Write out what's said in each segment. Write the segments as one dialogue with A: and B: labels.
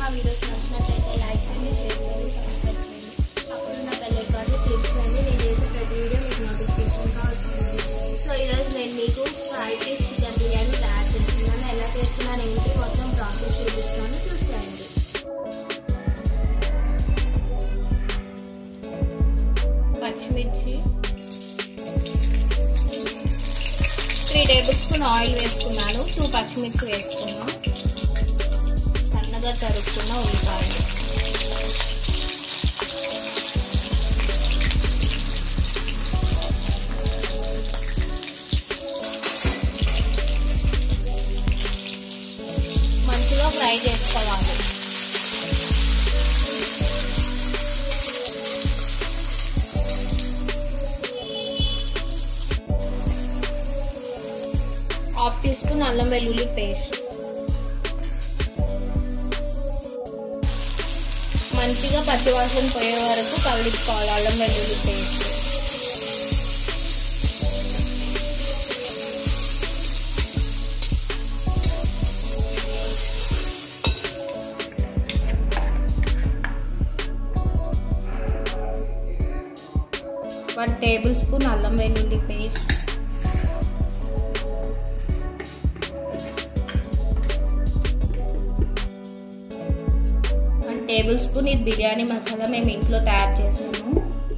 A: మా వీడియోస్ నచ్చినట్లయితే లైక్ చేయండి షేర్ చేయండి సబ్స్క్రైబ్ చేయండి అప్పుడున్న బెల్ ఐకాన్ని క్లిక్ చేయండి నేను చేసే ప్రతి వీడియో మీకు నోటిఫికేషన్గా వస్తుంది సో ఈరోజు నేను మీకు ఫ్రైడ్ రైస్ చికెన్ బిర్యానీ తయారు చేస్తున్నాను ఎలా చేస్తున్నాను ఏంటి మొత్తం ప్రాసెస్ చూపిస్తున్నాను చూసేయండి పచ్చిమిర్చి త్రీ టేబుల్ స్పూన్ ఆయిల్ వేసుకున్నాను టూ పచ్చిమిర్చి వేసుకున్నాను సన్నగా తరుక్కున్న ఉల్లిపాయలు మంచిగా ఫ్రై చేసుకోవాలి హాఫ్ టీ స్పూన్ అల్లం వెల్లుల్లి పేస్ట్ మంచిగా పచ్చివాసన పోయే వరకు కలుపుకోవాలి అల్లం వెల్లుల్లి పేస్ట్ వన్ టేబుల్ స్పూన్ అల్లం వెల్లుల్లి పేస్ట్ వన్ టేబుల్ స్పూన్ ఇది బిర్యానీ మసాలా మేము ఇంట్లో తయారు చేసాము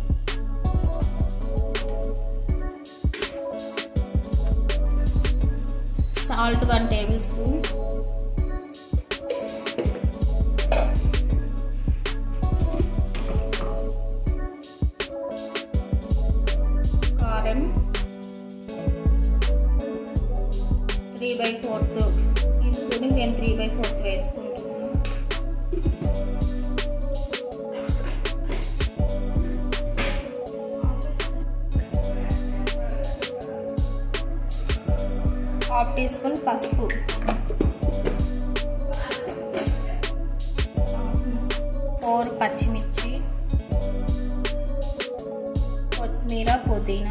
A: సాల్ట్ వన్ టేబుల్ స్పూన్ కారం త్రీ బై ఫోర్త్ ఈ స్పూన్ నేను త్రీ బై ఫోర్త్ వేసుకుంటున్నాను హాఫ్ టీ స్పూన్ పసుపు ఫోర్ పచ్చిమిర్చి కొత్తిమీర పుదీనా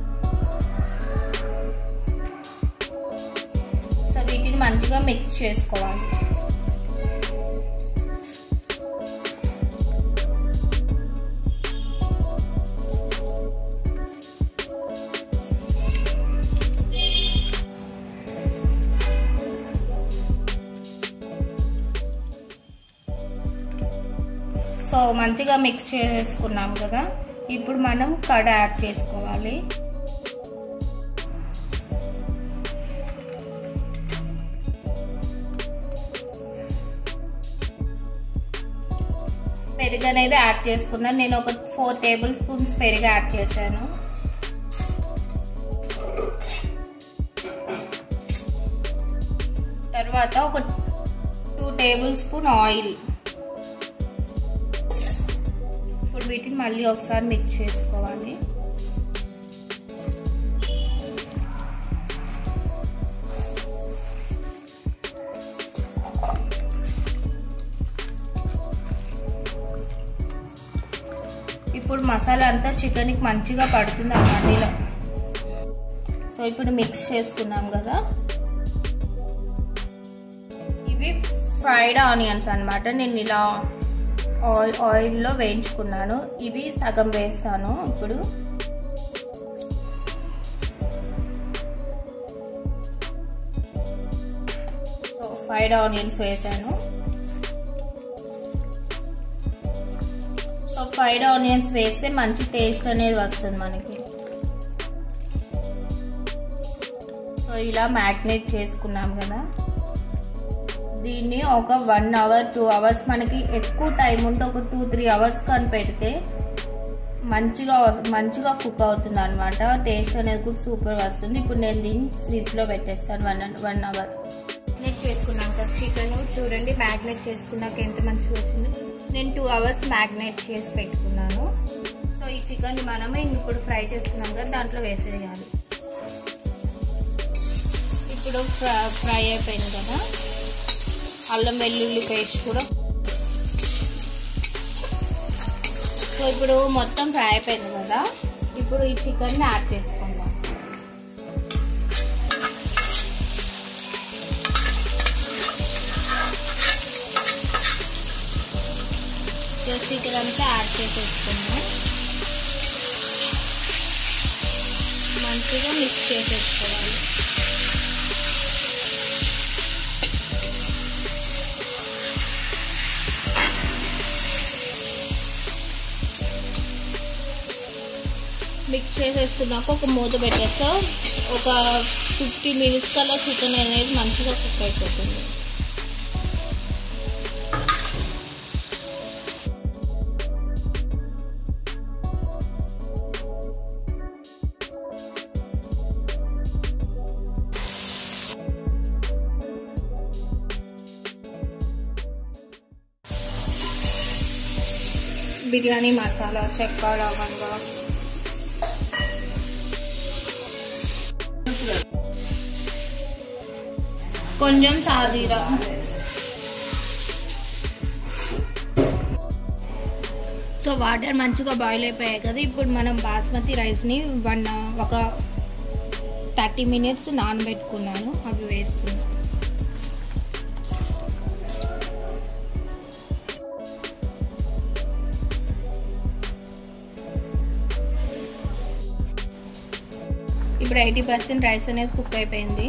A: సో వీటిని మంచిగా మిక్స్ చేసుకోవాలి సో మంచిగా మిక్స్ చేసుకున్నాం కదా ఇప్పుడు మనం కడ యాడ్ చేసుకోవాలి పెరుగు అనేది యాడ్ చేసుకున్నాను నేను ఒక ఫోర్ టేబుల్ స్పూన్స్ పెరుగు యాడ్ చేశాను తర్వాత ఒక టూ టేబుల్ స్పూన్ ఆయిల్ ఇప్పుడు వీటిని మళ్ళీ ఒకసారి మిక్స్ చేసుకోవాలి ఇప్పుడు మసాలా అంతా చికెన్కి మంచిగా పడుతుంది అన్నమాట ఇలా సో ఇప్పుడు మిక్స్ చేసుకున్నాం కదా ఇవి ఫ్రైడ్ ఆనియన్స్ అనమాట నేను ఇలా ఆయిల్ ఆయిల్లో వేయించుకున్నాను ఇవి సగం వేస్తాను ఇప్పుడు సో ఫ్రైడ్ ఆనియన్స్ వేసాను సో ఫ్రైడ్ ఆనియన్స్ వేస్తే మంచి టేస్ట్ అనేది వస్తుంది మనకి సో ఇలా మ్యాగ్నేట్ చేసుకున్నాం కదా దీన్ని ఒక వన్ అవర్ టూ అవర్స్ మనకి ఎక్కువ టైం ఉంటే ఒక టూ త్రీ అవర్స్ కానీ పెడితే మంచిగా మంచిగా కుక్ అవుతుంది అనమాట టేస్ట్ అనేది కూడా సూపర్ వస్తుంది ఇప్పుడు నేను దీన్ని ఫ్రిడ్జ్లో పెట్టేస్తాను వన్ వన్ అవర్ మ్యాగ్నేట్ చేసుకున్నాం కదా చికెన్ చూడండి మ్యాగ్నేట్ చేసుకున్నాక ఎంత మంచిగా వచ్చింది నేను టూ అవర్స్ మ్యాగ్నేట్ చేసి పెట్టుకున్నాను సో ఈ చికెన్ మనమే ఇప్పుడు ఫ్రై చేసుకున్నాం కదా దాంట్లో వేసేయాలి ఇప్పుడు ఫ్రై అయిపోయింది కదా అల్లం వెల్లుల్లి పేస్ట్ కూడా సో ఇప్పుడు మొత్తం ఫ్రై అయిపోయింది కదా ఇప్పుడు ఈ చికెన్ని యాడ్ చేసుకుందాం చికెన్ అంతా యాడ్ చేసేసుకున్నాం మంచిగా మిక్స్ చేసేసుకోవాలి మిక్స్ చేసేసుకున్నాక ఒక మూత పెట్టేస్తే ఒక ఫిఫ్టీ మినిట్స్ కల్లా చికెన్ అనేది మంచిగా కుక్ అయిపోతుంది బిర్యానీ మసాలా చెక్క లవంగా కొంచెం సాజీరా సో వాటర్ మంచిగా బాయిల్ అయిపోయాయి కదా ఇప్పుడు మనం బాస్మతి రైస్ని వన్ ఒక థర్టీ మినిట్స్ నానబెట్టుకున్నాను అవి వేస్తున్నాను ఇప్పుడు ఎయిటీ పర్సెంట్ రైస్ అనేది కుక్ అయిపోయింది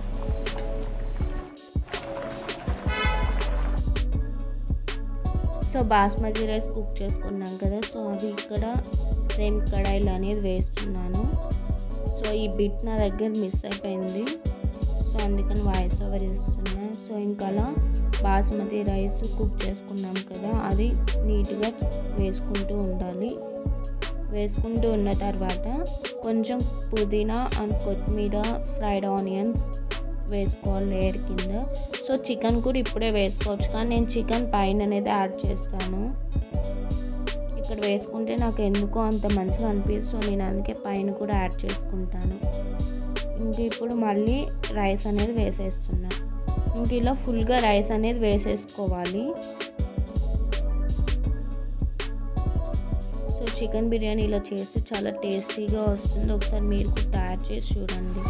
A: సో బాస్మతి రైస్ కుక్ చేసుకున్నాం కదా సో అవి ఇక్కడ సేమ్ కడాయిలు అనేది వేస్తున్నాను సో ఈ బిట్ నా దగ్గర మిస్ అయిపోయింది సో అందుకని వాయిస్ ఓవర్ ఇస్తున్నా సో ఇంకా అలా బాస్మతి రైస్ కుక్ చేసుకున్నాం కదా అది నీట్గా వేసుకుంటూ ఉండాలి వేసుకుంటూ ఉన్న తర్వాత కొంచెం పుదీనా అండ్ కొత్తిమీర ఫ్రైడ్ ఆనియన్స్ వేసుకోవాలి లేయర్ కింద సో చికెన్ కూడా ఇప్పుడే వేసుకోవచ్చు కానీ నేను చికెన్ పైన అనేది యాడ్ చేస్తాను ఇక్కడ వేసుకుంటే నాకు ఎందుకో అంత మంచిగా అనిపిస్తుంది నేను అందుకే పైన కూడా యాడ్ చేసుకుంటాను ఇంక ఇప్పుడు మళ్ళీ రైస్ అనేది వేసేస్తున్నా ఇంక ఇలా ఫుల్గా రైస్ అనేది వేసేసుకోవాలి సో చికెన్ బిర్యానీ ఇలా చేస్తే చాలా టేస్టీగా వస్తుంది ఒకసారి మీరు కూడా తయారు చేసి చూడండి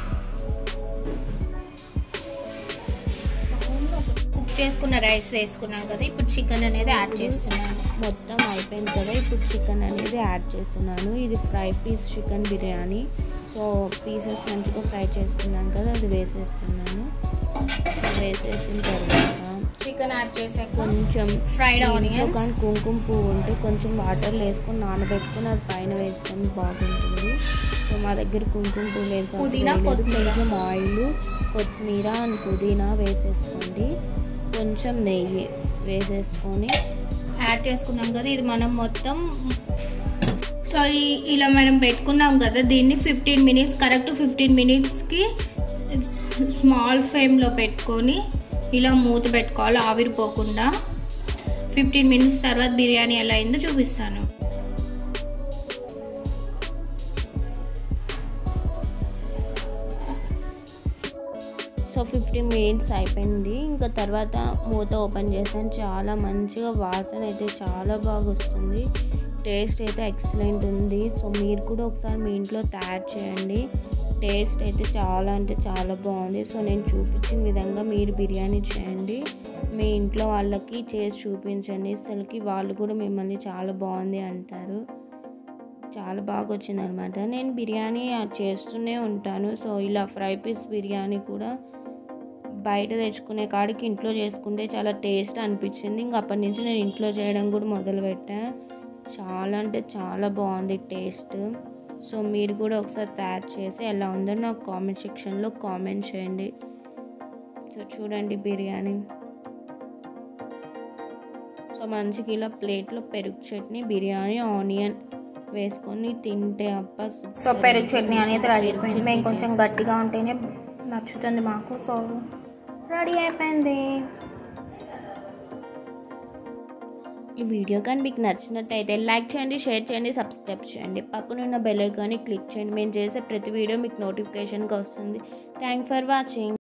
A: కుక్ చేసుకున్న రైస్ వేసుకున్నాం కదా ఇప్పుడు చికెన్ అనేది యాడ్ చేస్తున్నాను మొత్తం అయిపోయింది కదా ఇప్పుడు చికెన్ అనేది యాడ్ చేస్తున్నాను ఇది fry piece chicken biryani so pieces మంచిగా ఫ్రై చేసుకున్నాం కదా అది వేసేస్తున్నాను వేసేసిన తర్వాత చికెన్ యాడ్ చేసాక కొంచెం ఫ్రైడ్ ఆనియన్స్ కానీ కుంకుమ పువ్వు ఉంటే కొంచెం వాటర్లో వేసుకొని నానబెట్టుకొని అది పైన వేసుకొని బాగుంటుంది సో మా దగ్గర కుంకుమ పువ్వు లేదు కాబట్టి
B: పుదీనా,
A: వేయలేదు.
B: కొత్తిమీర.
A: కొంచెం ఆయిల్ కొత్తిమీర అండ్ పుదీనా వేసేసుకోండి కొంచెం నెయ్యి వేసేసుకొని
B: యాడ్ చేసుకున్నాం కదా ఇది మనం మొత్తం సో ఈ- ఇలా మనం పెట్టుకున్నాం కదా దీన్ని ఫిఫ్టీన్ మినిట్స్ కరెక్ట్ ఫిఫ్టీన్ మినిట్స్కి స్మాల్ ఫ్లేమ్లో పెట్టుకొని ఇలా మూత పెట్టుకోవాలి ఆవిరిపోకుండా ఫిఫ్టీన్ మినిట్స్ తర్వాత బిర్యానీ ఎలా అయిందో చూపిస్తాను
A: సో ఫిఫ్టీన్ మినిట్స్ అయిపోయింది ఇంకా తర్వాత మూత ఓపెన్ చేసాను చాలా మంచిగా వాసన అయితే చాలా బాగా వస్తుంది టేస్ట్ అయితే ఎక్సలెంట్ ఉంది సో మీరు కూడా ఒకసారి మీ ఇంట్లో తయారు చేయండి టేస్ట్ అయితే చాలా అంటే చాలా బాగుంది సో నేను చూపించిన విధంగా మీరు బిర్యానీ చేయండి మీ ఇంట్లో వాళ్ళకి చేసి చూపించండి అసలుకి వాళ్ళు కూడా మిమ్మల్ని చాలా బాగుంది అంటారు చాలా బాగా వచ్చింది అనమాట నేను బిర్యానీ చేస్తూనే ఉంటాను సో ఇలా ఫ్రై పీస్ బిర్యానీ కూడా బయట తెచ్చుకునే కాడికి ఇంట్లో చేసుకుంటే చాలా టేస్ట్ అనిపించింది ఇంక అప్పటి నుంచి నేను ఇంట్లో చేయడం కూడా మొదలుపెట్టా చాలా అంటే చాలా బాగుంది టేస్ట్ సో మీరు కూడా ఒకసారి తయారు చేసి ఎలా ఉందో నాకు కామెంట్ సెక్షన్లో కామెంట్ చేయండి సో చూడండి బిర్యానీ సో మంచిగా ఇలా ప్లేట్లో పెరుగు చట్నీ బిర్యానీ ఆనియన్ వేసుకొని తింటే అప్ప
B: సో పెరుగు చట్నీ అనేది రెడీ అయిపోయింది మేము కొంచెం గట్టిగా ఉంటేనే నచ్చుతుంది మాకు సో రెడీ అయిపోయింది
A: ఈ వీడియో కానీ మీకు నచ్చినట్టయితే లైక్ చేయండి షేర్ చేయండి సబ్స్క్రైబ్ చేయండి పక్కనున్న బెల్ ఐకాన్ని క్లిక్ చేయండి మేము చేసే ప్రతి వీడియో మీకు నోటిఫికేషన్గా వస్తుంది థ్యాంక్ ఫర్ వాచింగ్